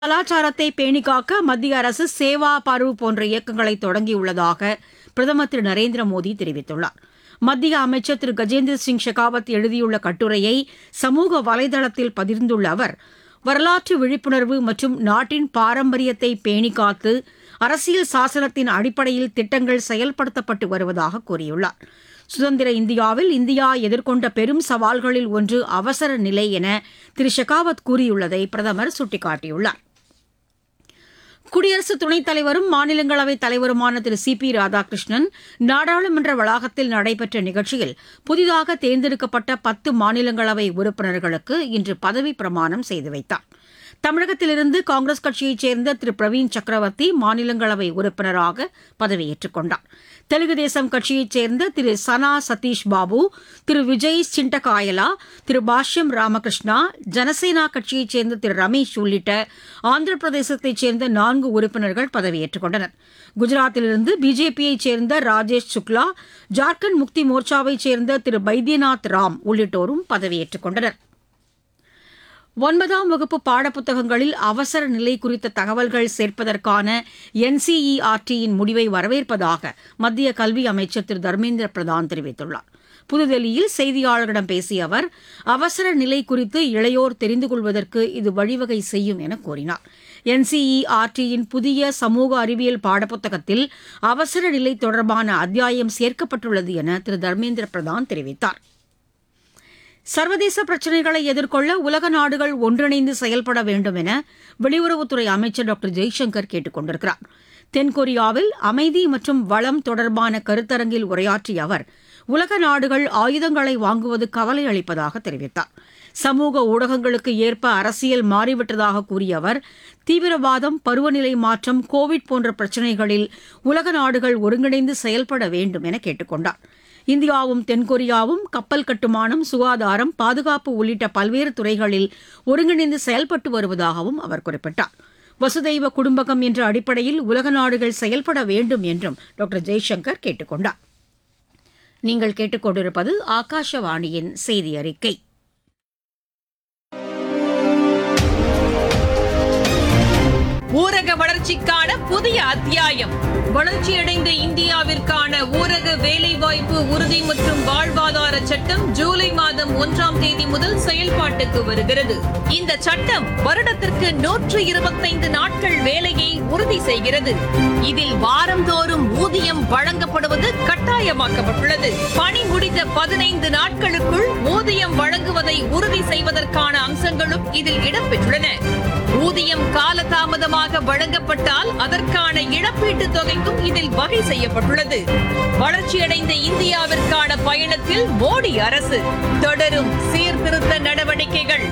கலாச்சாரத்தை பேணிக்காக்க மத்திய அரசு சேவா பருவ் போன்ற இயக்கங்களை தொடங்கியுள்ளதாக பிரதமர் திரு நரேந்திர மோடி தெரிவித்துள்ளார் மத்திய அமைச்சர் திரு கஜேந்திர சிங் ஷெகாவத் எழுதியுள்ள கட்டுரையை சமூக வலைதளத்தில் பகிர்ந்துள்ள அவர் வரலாற்று விழிப்புணர்வு மற்றும் நாட்டின் பாரம்பரியத்தை பேணிக்காத்து அரசியல் சாசனத்தின் அடிப்படையில் திட்டங்கள் செயல்படுத்தப்பட்டு வருவதாக கூறியுள்ளார் சுதந்திர இந்தியாவில் இந்தியா எதிர்கொண்ட பெரும் சவால்களில் ஒன்று அவசர நிலை என திரு ஷெகாவத் கூறியுள்ளதை பிரதமர் சுட்டிக்காட்டியுள்ளார் குடியரசு துணைத் தலைவரும் மாநிலங்களவை தலைவருமான திரு சி பி ராதாகிருஷ்ணன் நாடாளுமன்ற வளாகத்தில் நடைபெற்ற நிகழ்ச்சியில் புதிதாக தேர்ந்தெடுக்கப்பட்ட பத்து மாநிலங்களவை உறுப்பினர்களுக்கு இன்று பதவி பிரமாணம் செய்து வைத்தார் தமிழகத்திலிருந்து காங்கிரஸ் கட்சியைச் சேர்ந்த திரு பிரவீன் சக்கரவர்த்தி மாநிலங்களவை உறுப்பினராக பதவியேற்றுக் கொண்டார் தெலுங்கு தேசம் கட்சியைச் சேர்ந்த திரு சனா சதீஷ் பாபு திரு விஜய் சிண்டகாயலா திரு பாஷ்யம் ராமகிருஷ்ணா ஜனசேனா கட்சியைச் சேர்ந்த திரு ரமேஷ் உள்ளிட்ட ஆந்திர பிரதேசத்தைச் சேர்ந்த நான்கு உறுப்பினர்கள் பதவியேற்றுக் கொண்டனர் குஜராத்திலிருந்து பிஜேபியைச் சேர்ந்த ராஜேஷ் சுக்லா ஜார்க்கண்ட் முக்தி மோர்ச்சாவைச் சேர்ந்த திரு பைத்யநாத் ராம் உள்ளிட்டோரும் பதவியேற்றுக் கொண்டனர் ஒன்பதாம் வகுப்பு பாடப்புத்தகங்களில் அவசர நிலை குறித்த தகவல்கள் சேர்ப்பதற்கான என்சிஇஆர்டியின் முடிவை வரவேற்பதாக மத்திய கல்வி அமைச்சர் திரு தர்மேந்திர பிரதான் தெரிவித்துள்ளார் புதுதில்லியில் செய்தியாளர்களிடம் பேசிய அவர் அவசர நிலை குறித்து இளையோர் தெரிந்து கொள்வதற்கு இது வழிவகை செய்யும் என கூறினார் என்சிஇஆர்டியின் புதிய சமூக அறிவியல் பாடப்புத்தகத்தில் அவசர நிலை தொடர்பான அத்தியாயம் சேர்க்கப்பட்டுள்ளது என திரு தர்மேந்திர பிரதான் தெரிவித்தார் சர்வதேச பிரச்சினைகளை எதிர்கொள்ள உலக நாடுகள் ஒன்றிணைந்து செயல்பட வேண்டும் என வெளியுறவுத்துறை அமைச்சர் டாக்டர் ஜெய்சங்கர் கேட்டுக் கொண்டிருக்கிறார் தென்கொரியாவில் அமைதி மற்றும் வளம் தொடர்பான கருத்தரங்கில் உரையாற்றிய அவர் உலக நாடுகள் ஆயுதங்களை வாங்குவது கவலை அளிப்பதாக தெரிவித்தார் சமூக ஊடகங்களுக்கு ஏற்ப அரசியல் மாறிவிட்டதாக கூறிய அவர் தீவிரவாதம் பருவநிலை மாற்றம் கோவிட் போன்ற பிரச்சினைகளில் உலக நாடுகள் ஒருங்கிணைந்து செயல்பட வேண்டும் என கேட்டுக் கொண்டார் இந்தியாவும் தென்கொரியாவும் கப்பல் கட்டுமானம் சுகாதாரம் பாதுகாப்பு உள்ளிட்ட பல்வேறு துறைகளில் ஒருங்கிணைந்து செயல்பட்டு வருவதாகவும் அவர் குறிப்பிட்டார் வசுதெய்வ குடும்பகம் என்ற அடிப்படையில் உலக நாடுகள் செயல்பட வேண்டும் என்றும் டாக்டர் ஜெய்சங்கர் கேட்டுக் கொண்டார் நீங்கள் கேட்டுக்கொண்டிருப்பது ஆகாஷவாணியின் செய்தி அறிக்கை ஊரக வளர்ச்சிக்கான புதிய அத்தியாயம் வளர்ச்சியடைந்த இந்தியாவிற்கான ஊரக வேலைவாய்ப்பு உறுதி மற்றும் வாழ்வாதார சட்டம் ஜூலை மாதம் ஒன்றாம் தேதி முதல் செயல்பாட்டுக்கு வருகிறது இந்த சட்டம் வருடத்திற்கு நூற்று இருபத்தைந்து நாட்கள் வேலையை உறுதி செய்கிறது இதில் வாரந்தோறும் ஊதியம் வழங்கப்படுவது கட்டாயமாக்கப்பட்டுள்ளது பணி முடிந்த பதினைந்து நாட்களுக்குள் ஊதியம் வழங்குவதை உறுதி செய்வதற்கான அம்சங்களும் இதில் இடம்பெற்றுள்ளன ஊதியம் காலதாமதமாக வழங்கப்பட்டால் அதற்கான இழப்பீட்டு தொகைக்கும் இதில் வகை செய்யப்பட்டுள்ளது வளர்ச்சியடைந்த இந்தியாவிற்கான பயணத்தில் மோடி அரசு தொடரும் சீர்திருத்த நடவடிக்கைகள்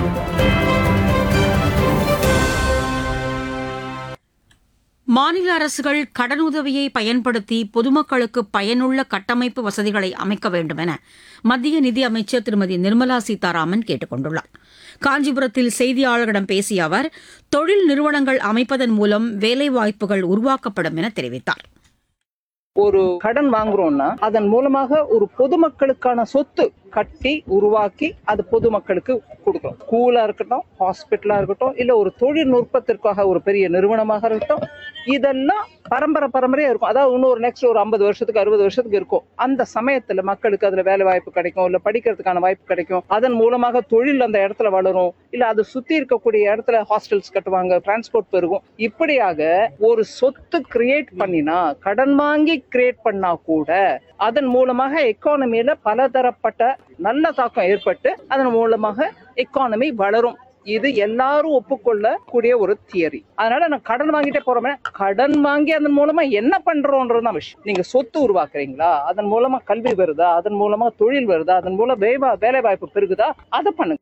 மாநில அரசுகள் கடனுதவியை பயன்படுத்தி பொதுமக்களுக்கு பயனுள்ள கட்டமைப்பு வசதிகளை அமைக்க வேண்டும் என மத்திய நிதி அமைச்சர் திருமதி நிர்மலா சீதாராமன் கேட்டுக் கொண்டுள்ளார் காஞ்சிபுரத்தில் செய்தியாளர்களிடம் பேசிய அவர் தொழில் நிறுவனங்கள் அமைப்பதன் மூலம் வேலைவாய்ப்புகள் உருவாக்கப்படும் என தெரிவித்தார் ஒரு கடன் வாங்குறோம்னா அதன் மூலமாக ஒரு பொதுமக்களுக்கான சொத்து கட்டி உருவாக்கி அது பொதுமக்களுக்கு கொடுக்கணும் ஸ்கூலா இருக்கட்டும் ஹாஸ்பிட்டலா இருக்கட்டும் இல்ல ஒரு தொழில்நுட்பத்திற்காக ஒரு பெரிய நிறுவனமாக இருக்கட்டும் இதெல்லாம் பரம்பரை பரம்பரையா இருக்கும் அதாவது இன்னொரு நெக்ஸ்ட் ஒரு ஐம்பது வருஷத்துக்கு அறுபது வருஷத்துக்கு இருக்கும் அந்த சமயத்துல மக்களுக்கு அதுல வேலை வாய்ப்பு கிடைக்கும் இல்ல படிக்கிறதுக்கான வாய்ப்பு கிடைக்கும் அதன் மூலமாக தொழில் அந்த இடத்துல வளரும் இல்ல அது சுத்தி இருக்கக்கூடிய இடத்துல ஹாஸ்டல்ஸ் கட்டுவாங்க டிரான்ஸ்போர்ட் பெருகும் இப்படியாக ஒரு சொத்து கிரியேட் பண்ணினா கடன் வாங்கி கிரியேட் பண்ணா கூட அதன் மூலமாக எக்கானமியில பலதரப்பட்ட நல்ல தாக்கம் ஏற்பட்டு அதன் மூலமாக எக்கானமி வளரும் இது எல்லாரும் ஒப்புக்கொள்ள கூடிய ஒரு தியரி அதனால நான் கடன் வாங்கிட்டே போறோமே கடன் வாங்கி அதன் மூலமா என்ன பண்றோன்றது தான் விஷயம் நீங்க சொத்து உருவாக்குறீங்களா அதன் மூலமா கல்வி வருதா அதன் மூலமா தொழில் வருதா அதன் மூலம் வேலை வேலை வாய்ப்பு பெருகுதா அதை பண்ணுங்க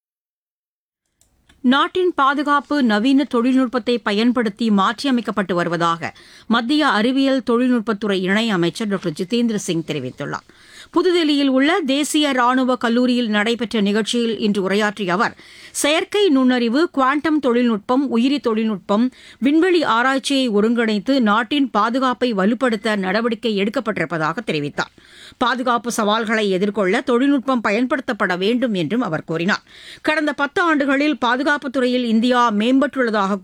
நாட்டின் பாதுகாப்பு நவீன தொழில்நுட்பத்தை பயன்படுத்தி மாற்றியமைக்கப்பட்டு வருவதாக மத்திய அறிவியல் தொழில்நுட்பத்துறை இணை அமைச்சர் டாக்டர் ஜிதேந்திர சிங் தெரிவித்துள்ளார் புதுதில்லியில் உள்ள தேசிய ராணுவ கல்லூரியில் நடைபெற்ற நிகழ்ச்சியில் இன்று உரையாற்றிய அவர் செயற்கை நுண்ணறிவு குவாண்டம் தொழில்நுட்பம் உயிரி தொழில்நுட்பம் விண்வெளி ஆராய்ச்சியை ஒருங்கிணைத்து நாட்டின் பாதுகாப்பை வலுப்படுத்த நடவடிக்கை எடுக்கப்பட்டிருப்பதாக தெரிவித்தார் பாதுகாப்பு சவால்களை எதிர்கொள்ள தொழில்நுட்பம் பயன்படுத்தப்பட வேண்டும் என்றும் அவர் கூறினார் கடந்த பத்து ஆண்டுகளில் பாதுகாப்புத் துறையில் இந்தியா மேம்பட்டுள்ளதாக